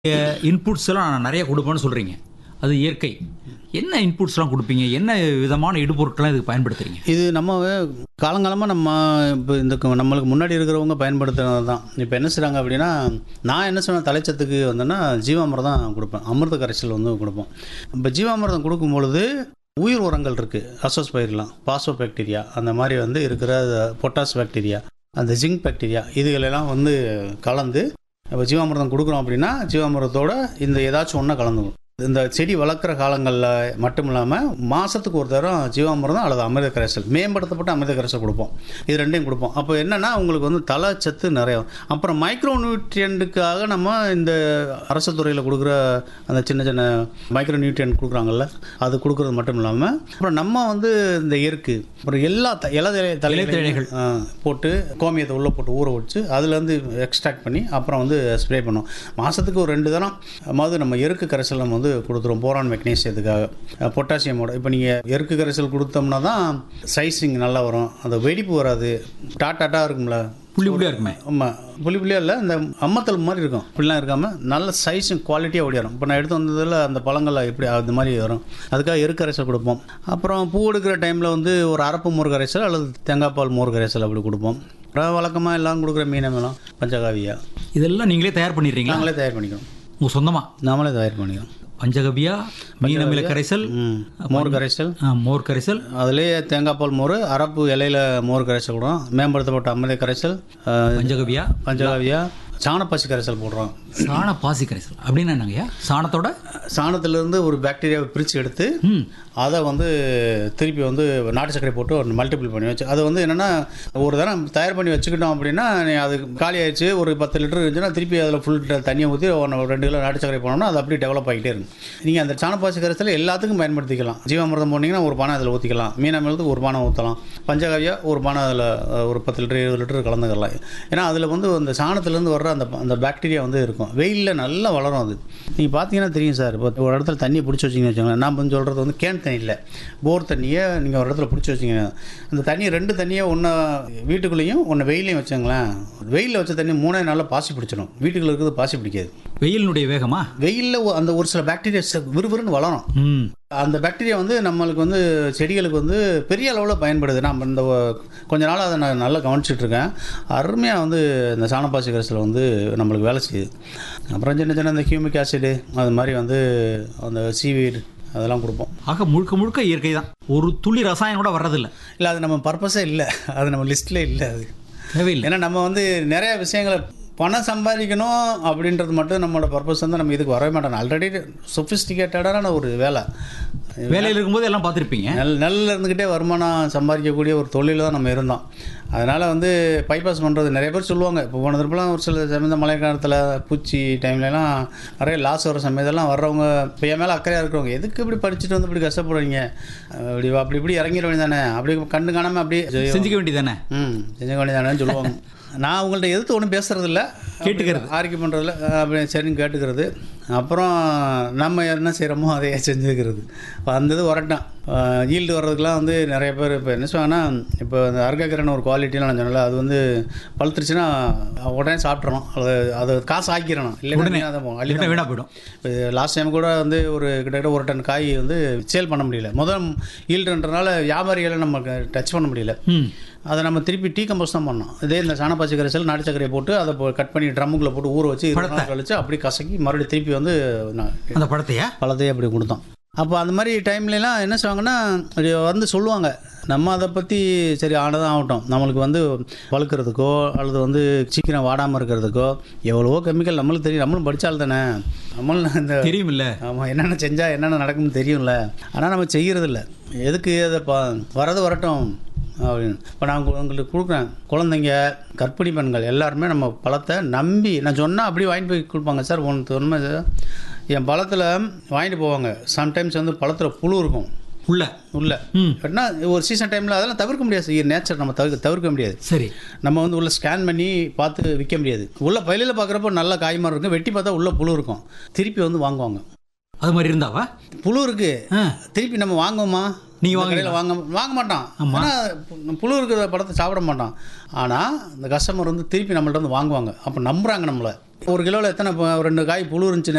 Inputs எல்லாம் நான் நிறைய கொடுப்பேன்னு சொல்றீங்க அது இயற்கை என்ன இன்புட்ஸ்லாம் கொடுப்பீங்க என்ன விதமான இடுபொருட்கள்லாம் இதுக்கு பயன்படுத்துறீங்க இது நம்ம காலங்காலமாக நம்ம இப்போ இந்த க- நம்மளுக்கு முன்னாடி இருக்கிறவங்க பயன்படுத்துறது தான் இப்போ என்ன செய்கிறாங்க அப்படின்னா நான் என்ன சொன்ன தலைச்சத்துக்கு வந்தேன்னா ஜீவாமிர்தம் கொடுப்பேன் அமிர்த கரைசல் வந்து கொடுப்போம் இப்போ ஜீவாமிர்தம் கொடுக்கும் பொழுது உயிர் உரங்கள் இருக்குது அசோஸ் பயிரெலாம் பாசோ பாக்டீரியா அந்த மாதிரி வந்து இருக்கிற பொட்டாஸ் பாக்டீரியா அந்த ஜிங்க் பாக்டீரியா இதுகளெல்லாம் வந்து கலந்து இப்போ ஜீவாமிர்தம் கொடுக்குறோம் அப்படின்னா ஜீவாமிர்தத்தோட இந்த ஏதாச்சும் ஒன்றா கலந்துக்கும் இந்த செடி வளர்க்குற காலங்களில் மட்டும் இல்லாமல் மாதத்துக்கு ஒரு தரம் ஜீவாமிர்தம் அல்லது அமிர்த கரைசல் மேம்படுத்தப்பட்ட அமிர்த கரைசல் கொடுப்போம் இது ரெண்டையும் கொடுப்போம் அப்போ என்னென்னா உங்களுக்கு வந்து தலை சத்து நிறைய அப்புறம் மைக்ரோ நியூட்ரியண்ட்டுக்காக நம்ம இந்த அரசு துறையில் கொடுக்குற அந்த சின்ன சின்ன மைக்ரோ நியூட்ரியன்ட் கொடுக்குறாங்கல்ல அது கொடுக்குறது மட்டும் இல்லாமல் அப்புறம் நம்ம வந்து இந்த இயற்கை அப்புறம் எல்லா த இலை இலைத்தழைகள். ஆ, போட்டு கோமியத்தை உள்ளே போட்டு ஊற வச்சு அதுலேருந்து எக்ஸ்ட்ராக்ட் பண்ணி அப்புறம் வந்து ஸ்ப்ரே பண்ணோம் மாதத்துக்கு ஒரு ரெண்டு தரம் அதாவது நம்ம எருக்கு கரைசல் நம்ம வந்து கொடுத்துருவோம் போரான் மெக்னீசியத்துக்காக பொட்டாசியமோட இப்போ நீங்கள் எருக்கு கரைசல் கொடுத்தோம்னா தான் சைஸிங் நல்லா வரும் அந்த வெடிப்பு வராது டாட்டாட்டாக இருக்கும்ல புள்ளி புள்ளியா இருக்குமே ஆமாம் புள்ளி புள்ளியாக இல்லை இந்த அம்மத்தல் மாதிரி இருக்கும் இப்படிலாம் இருக்காமல் நல்ல சைஸும் குவாலிட்டியாக ஓடிடும் இப்போ நான் எடுத்து வந்ததில் அந்த பழங்கள் எப்படி அந்த மாதிரி வரும் அதுக்காக எரு கரைசல் கொடுப்போம் அப்புறம் பூ எடுக்கிற டைமில் வந்து ஒரு அரப்பு மோர் கரைசல் அல்லது தேங்காய் பால் மோர் கரைசல் அப்படி கொடுப்போம் அப்புறம் வழக்கமாக எல்லாம் கொடுக்குற மீனமெல்லாம் பஞ்சகாவியா இதெல்லாம் நீங்களே தயார் பண்ணிடுறீங்களா நாங்களே தயார் பண்ணிக்கிறோம் உங்க சொந்தமா நாமளே தயார் பண்ணிக்கிறோம் பஞ்சகவியா மீன் அமில கரைசல் ம் மோர் கரைசல் ஆ, மோர் கரைசல் அதுலேயே தேங்காய் பால் மோர் அரப்பு இலையில மோர் கரைசல் கொடுறோம் மேம்படுத்தப்பட்ட அமிர்த கரைசல் அஹ், பஞ்சகவியா பஞ்சகாவியா சாணப்பசி கரைசல் போடுறோம் சாண பாசி கரைசல் அப்படின்னா என்னங்கய்யா சாணத்தோட சாணத்திலிருந்து ஒரு பாக்டீரியாவை பிரித்து எடுத்து ம் அதை வந்து திருப்பி வந்து நாட்டு சர்க்கரை போட்டு ஒரு மல்டிபிள் பண்ணி வச்சு அது வந்து என்னென்னா ஒரு தரம் தயார் பண்ணி வச்சுக்கிட்டோம் அப்படின்னா நீ அது காலி ஆயிடுச்சு ஒரு பத்து லிட்டர் இருந்துச்சுன்னா திருப்பி அதில் ஃபுல் தண்ணியை ஊற்றி ஒன்று ரெண்டு கிலோ நாட்டு சர்க்கரை போனோம்னா அது அப்படியே டெவலப் ஆகிட்டே இருக்கும் நீங்கள் அந்த சாணப்பாசி கரைசல் எல்லாத்துக்கும் பயன்படுத்திக்கலாம் ஜீவாமிர்தம் போனீங்கன்னா ஒரு பானை அதில் ஊற்றிக்கலாம் மீன் அமிர்தத்துக்கு ஒரு பானை ஊற்றலாம் பஞ்சகாவியா ஒரு பானை அதில் ஒரு பத்து லிட்டர் இருபது லிட்டர் கலந்துக்கலாம் ஏன்னா அதில் வந்து அந்த சாணத்துலேருந்து வர்ற அந்த அந்த பாக்டீரியா வந்து இருக்கும் வெயிலில் நல்லா வளரும் அது நீங்கள் பார்த்தீங்கன்னா தெரியும் சார் இப்போ ஒரு இடத்துல தண்ணியை பிடிச்சி வச்சிங்கன்னு வச்சுக்கோங்களேன் நான் வந்து சொல்கிறது வந்து கேன் தண்ணி இல்லை போர் தண்ணியை நீங்கள் ஒரு இடத்துல பிடிச்சி வச்சிங்க அந்த தண்ணியை ரெண்டு தண்ணியை ஒன்று வீட்டுக்குள்ளேயும் ஒன்று வெயிலையும் வச்சுங்களேன் வெயிலில் வச்ச தண்ணி மூணே நாளில் பாசி பிடிச்சிடும் வீட்டுக்குள்ள இருக்கிறது பாசி பிடிக்காது வெயிலினுடைய வேகமா வெயிலில் அந்த ஒரு சில பாக்டீரியா விறுவிறுன்னு வளரும் ம் அந்த பாக்டீரியா வந்து நம்மளுக்கு வந்து செடிகளுக்கு வந்து பெரிய அளவில் பயன்படுது நான் இந்த ஒ- கொஞ்ச நாள் அதை நான் நல்லா கவனிச்சிட்டு இருக்கேன் அருமையாக வந்து இந்த சாணப்பாசி கரைசல் வந்து நம்மளுக்கு வேலை செய்யுது அப்புறம் சின்ன சின்ன இந்த ஹியூமிக் ஆசிடு அது மாதிரி வந்து அந்த சீவீடு அதெல்லாம் கொடுப்போம் ஆக முழுக்க முழுக்க இயற்கை தான் ஒரு துளி ரசாயனம் கூட வர்றதில்ல இல்லை அது நம்ம பர்பஸே இல்லை அது நம்ம லிஸ்ட்டில் இல்லை அது தேவையில்லை ஏன்னா நம்ம வந்து நிறைய விஷயங்களை பணம் சம்பாதிக்கணும் அப்படின்றது மட்டும் நம்மளோட பர்பஸ் வந்து நம்ம இதுக்கு வரவே மாட்டோம் ஆல்ரெடி சொஃபிஸ்டிகேட்டடான ஒரு வேலை வேலையில் இருக்கும்போது எல்லாம் பார்த்துருப்பீங்க நெல் நெல்லில் இருந்துக்கிட்டே வருமானம் சம்பாதிக்கக்கூடிய ஒரு தொழிலில் தான் நம்ம இருந்தோம் அதனால் வந்து பைபாஸ் பண்ணுறது நிறைய பேர் சொல்லுவாங்க இப்போ போன திருப்பலாம் ஒரு சில சமயத்த மழை காலத்தில் பூச்சி டைம்லலாம் நிறைய லாஸ் வர சமயத்தெல்லாம் வர்றவங்க இப்போ என் மேலே அக்கறையாக இருக்கிறவங்க எதுக்கு இப்படி படிச்சுட்டு வந்து இப்படி கஷ்டப்படுறீங்க அப்படி அப்படி இப்படி இறங்கிட வேண்டியதானே அப்படி கண்டு காணாமல் அப்படியே செஞ்சுக்க வேண்டியதானே ம் செஞ்ச வேண்டியதானேன்னு சொல்லுவாங்க நான் உங்கள்ட்ட எதிர்த்து ஒன்றும் பேசுறதில்ல கேட்டுக்கிறது. ஆர்கியூ பண்ணுறதில்ல அப்படி சரின்னு கேட்டுக்கிறது அப்புறம் நம்ம என்ன செய்கிறோமோ அதையே செஞ்சுக்கிறது வந்தது வரட்டும் ஈல்டு வர்றதுக்கெலாம் வந்து நிறைய பேர் இப்போ என்ன சொல்லுவாங்கன்னா இப்போ அந்த அர்கக்கரன் ஒரு குவாலிட்டிலாம் நான் சொன்னல அது வந்து பழுத்துருச்சுன்னா உடனே சாப்பிட்றணும் அது அது காசு ஆக்கிடணும் உடனே இல்லைன்னா அதை அள்ளி இல்லைன்னா வீணா போயிடும் இப்போ லாஸ்ட் டைம் கூட வந்து ஒரு கிட்டத்தட்ட ஒரு டன் காய் வந்து சேல் பண்ண முடியல முதல் ஈல்டுன்றனால வியாபாரிகளை நம்ம டச் பண்ண முடியல ம் அதை நம்ம திருப்பி டீ கம்போஸ் தான் பண்ணோம் இதே இந்த சாணப்பாசி கரைசல் நாட்டு சர்க்கரையை போட்டு அதை கட் பண்ணி ட்ரம்முக்குள்ள போட்டு ஊற வச்சு இருபது நாள் கழிச்சு அப்படி கசக்கி மறுபடியும் திருப்பி வந்து நான் அந்த படத்தையா பழத்தையே அப்படி கொடுத்தோம் அப்போ அந்த மாதிரி டைம்லலாம் என்ன செய்வாங்கன்னா அது வந்து சொல்லுவாங்க நம்ம அதை பற்றி சரி ஆனதான் ஆகட்டும் நம்மளுக்கு வந்து வளர்க்குறதுக்கோ அல்லது வந்து சீக்கிரம் வாடாமல் இருக்கிறதுக்கோ எவ்வளவோ கெமிக்கல் நம்மளுக்கு தெரியும் நம்மளும் படித்தால் தானே நம்மளும் இந்த தெரியுமில்ல ஆமாம் என்னென்ன செஞ்சால் என்னென்ன நடக்கும்னு தெரியும்ல ஆனால் நம்ம செய்கிறதில்ல எதுக்கு அதை பா வரது வரட்டும் அப்படின்னு இப்போ நான் உங்க- உங்களுக்கு கொடுக்குறேன் குழந்தைங்க கர்ப்பிணி பெண்கள் எல்லாருமே நம்ம பழத்தை நம்பி நான் சொன்னால் அப்படியே வாங்கிட்டு போய் கொடுப்பாங்க சார் ஒன்று உண்மை சார் என் பழத்தில் வாங்கிட்டு போவாங்க சம்டைம்ஸ் வந்து பழத்தில் புழு இருக்கும் உள்ள உள்ள ம் ஏன்னா ஒரு சீசன் டைமில் அதெல்லாம் தவிர்க்க முடியாது நேச்சர் நம்ம தவிர்க்க தவிர்க்க முடியாது சரி நம்ம வந்து உள்ள ஸ்கேன் பண்ணி பார்த்து விற்க முடியாது உள்ள பயிலில் பார்க்குறப்ப நல்ல காய் மாதிரி இருக்கும் வெட்டி பார்த்தா உள்ள புழு இருக்கும் திருப்பி வந்து வாங்குவாங்க அது மாதிரி இருந்தாவா புழு இருக்கு ஆ திருப்பி நம்ம வாங்குவோமா நீங்க இந்த கடையில வாங்க வாங்க மாட்டான் ஆனால் புழு இருக்கிற பழத்தை சாப்பிட மாட்டான் ஆனால் இந்த கஸ்டமர் வந்து திருப்பி நம்மள்ட்ட வந்து வாங்குவாங்க அப்போ நம்புறாங்க நம்மளை ஒரு கிலோவில் எத்தனை இப்போ ரெண்டு காய் புழு இருந்துச்சு